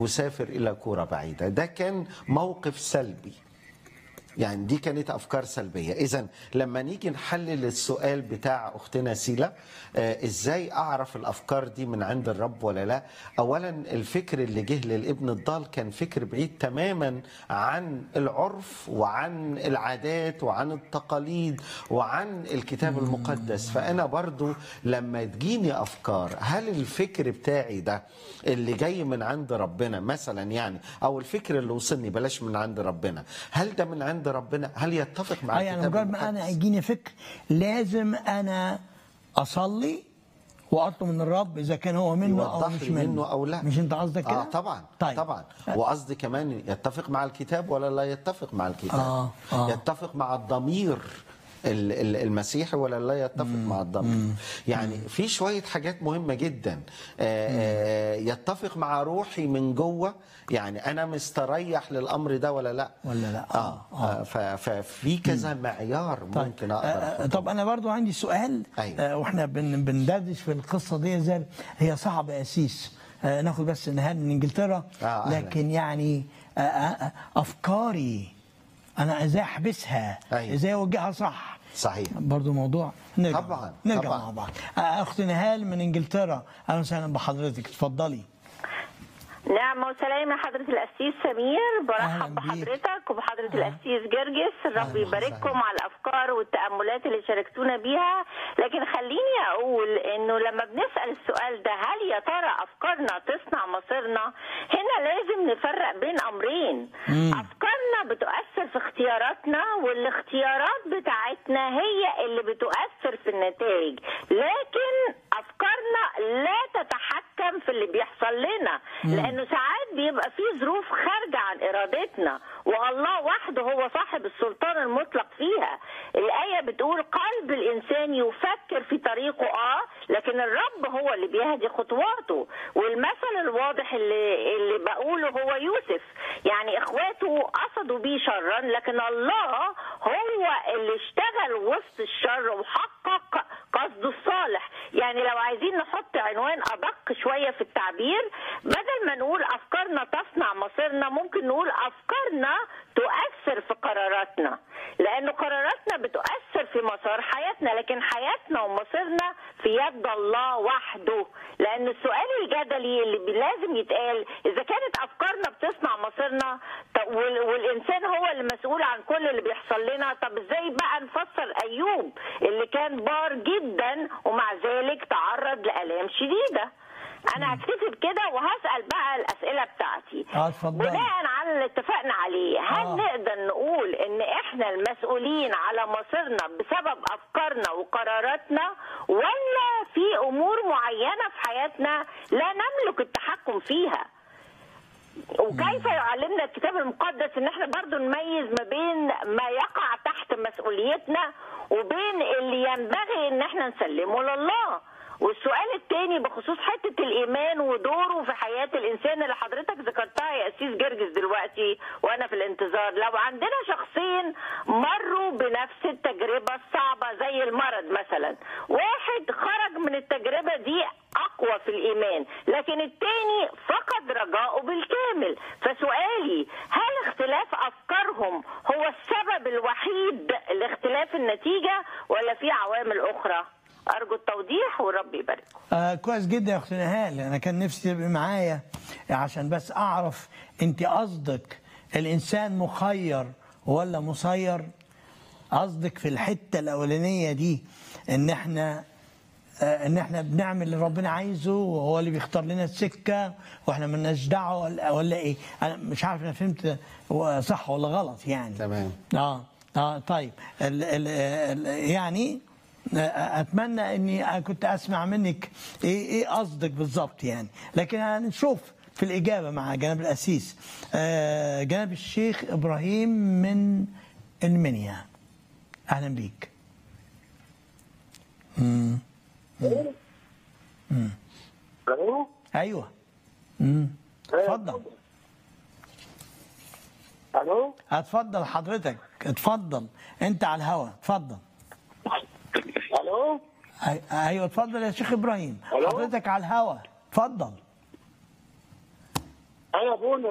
وسافر إلى كرة بعيدة ده كان موقف سلبي يعني دي كانت افكار سلبيه اذا لما نيجي نحلل السؤال بتاع اختنا سيلا آه ازاي اعرف الافكار دي من عند الرب ولا لا اولا الفكر اللي جه للابن الضال كان فكر بعيد تماما عن العرف وعن العادات وعن التقاليد وعن الكتاب المقدس فانا برضو لما تجيني افكار هل الفكر بتاعي ده اللي جاي من عند ربنا مثلا يعني او الفكر اللي وصلني بلاش من عند ربنا هل ده من عند ربنا هل يتفق مع اه يعني الكتاب مجرد ما انا المقدس؟ يجيني فكر لازم انا اصلي واطلب من الرب اذا كان هو منه او يوضح مش لي منه منه او لا مش انت قصدك كده؟ اه طبعا طيب طبعا وقصدي كمان يتفق مع الكتاب ولا لا يتفق مع الكتاب آه، آه. يتفق مع الضمير ال- ال- المسيحي ولا لا يتفق مع الضمير يعني في شويه حاجات مهمه جدا آه، آه، يتفق مع روحي من جوه يعني انا مستريح للامر ده ولا لا ولا لا؟ اه, آه. ف- ففي كذا معيار طيب ممكن آه، اقدر آه، أحطه. طب انا برضو عندي سؤال أيوة. آه، واحنا بن بندردش في القصه دي زي هي صعبه يا سيس آه، ناخد بس نهاد من انجلترا آه، أهلاً. لكن يعني آه، آه، آه، افكاري انا ازاي احبسها أيوة. ازاي اوجهها صح صحيح برضو موضوع نرجع طبعاً، نرجع طبعاً. مع بعض آه، اخت نهال من انجلترا اهلا وسهلا بحضرتك اتفضلي نعم وسلام يا حضرة القسيس سمير أهلاً برحب بيك. بحضرتك وبحضرة القسيس جرجس الرب أهلاً يبارككم وسهلاً. على الأفكار والتأملات اللي شاركتونا بيها لكن خليني أقول إنه لما بنسأل السؤال ده هل يا ترى أفكارنا تصنع مصيرنا هنا لازم نفرق بين أمرين أفكارنا بتؤثر في اختياراتنا والاختيارات بتاعتنا هي اللي بتؤثر في النتائج لكن أفكارنا لا تتحكم في اللي بيحصل لنا لأنه ساعات بيبقى في ظروف خارجة عن إرادتنا والله وحده هو صاحب السلطان المطلق فيها الآية بتقول قلب الإنسان يفكر في طريقه آه لكن الرب هو اللي بيهدي خطواته والمثل الواضح اللي, اللي بقوله هو يوسف يعني إخواته قصدوا بيه شرا لكن الله هو اللي اشتغل وسط الشر وحقق قصده الصالح يعني لو عايزين نحط عنوان أدق شوية في التعبير بدل ما نقول أفكارنا تصنع مصيرنا ممكن نقول أفكارنا تؤثر في قراراتنا لأن قراراتنا بتؤثر في مسار حياتنا لكن حياتنا ومصيرنا في يد الله وحده لأن السؤال الجدلي اللي بي- لازم يتقال إذا كانت أفكارنا بتصنع مصيرنا طب وال- والإنسان هو اللي مسؤول عن كل اللي بيحصل لنا طب إزاي بقى نفسر أيوب اللي كان بار جدا ومع ذلك تعرض لآلام شديدة أنا هكتفي بكده وهسأل بقى الأسئلة بتاعتي اه اتفضلي بناء على اللي اتفقنا عليه هل آه. نقدر نقول ان احنا المسؤولين على مصيرنا بسبب افكارنا وقراراتنا ولا في امور معينه في حياتنا لا نملك التحكم فيها وكيف يعلمنا الكتاب المقدس ان احنا برضو نميز ما بين ما يقع تحت مسؤوليتنا وبين اللي ينبغي ان احنا نسلمه لله والسؤال الثاني بخصوص حته الايمان ودوره في حياه الانسان اللي حضرتك ذكرتها يا اسيس جرجس دلوقتي وانا في الانتظار لو عندنا شخصين مروا بنفس التجربه الصعبه زي المرض مثلا واحد خرج من التجربه دي اقوى في الايمان لكن التاني فقد رجاؤه بالكامل فسؤالي هل اختلاف افكارهم هو السبب الوحيد لاختلاف النتيجه ولا في عوامل اخرى ارجو التوضيح والرب يبارككم آه كويس جدا يا اخت نهال انا كان نفسي تبقي معايا عشان بس اعرف انت قصدك الانسان مخير ولا مسير قصدك في الحته الاولانيه دي ان احنا آه ان احنا بنعمل اللي ربنا عايزه وهو اللي بيختار لنا السكه واحنا مالناش دعوه ولا, ولا ايه انا مش عارف انا فهمت هو صح ولا غلط يعني تمام اه اه طيب ال ال ال يعني اتمنى اني كنت اسمع منك ايه ايه قصدك بالظبط يعني لكن هنشوف في الاجابه مع جناب الاسيس آه جناب الشيخ ابراهيم من المنيا اهلا بيك مم. مم. الو ايوه مم. اتفضل الو اتفضل حضرتك اتفضل انت على الهوا اتفضل الو أي- ايوه اتفضل يا شيخ ابراهيم ألو؟ حضرتك على الهوا اتفضل انا ابونا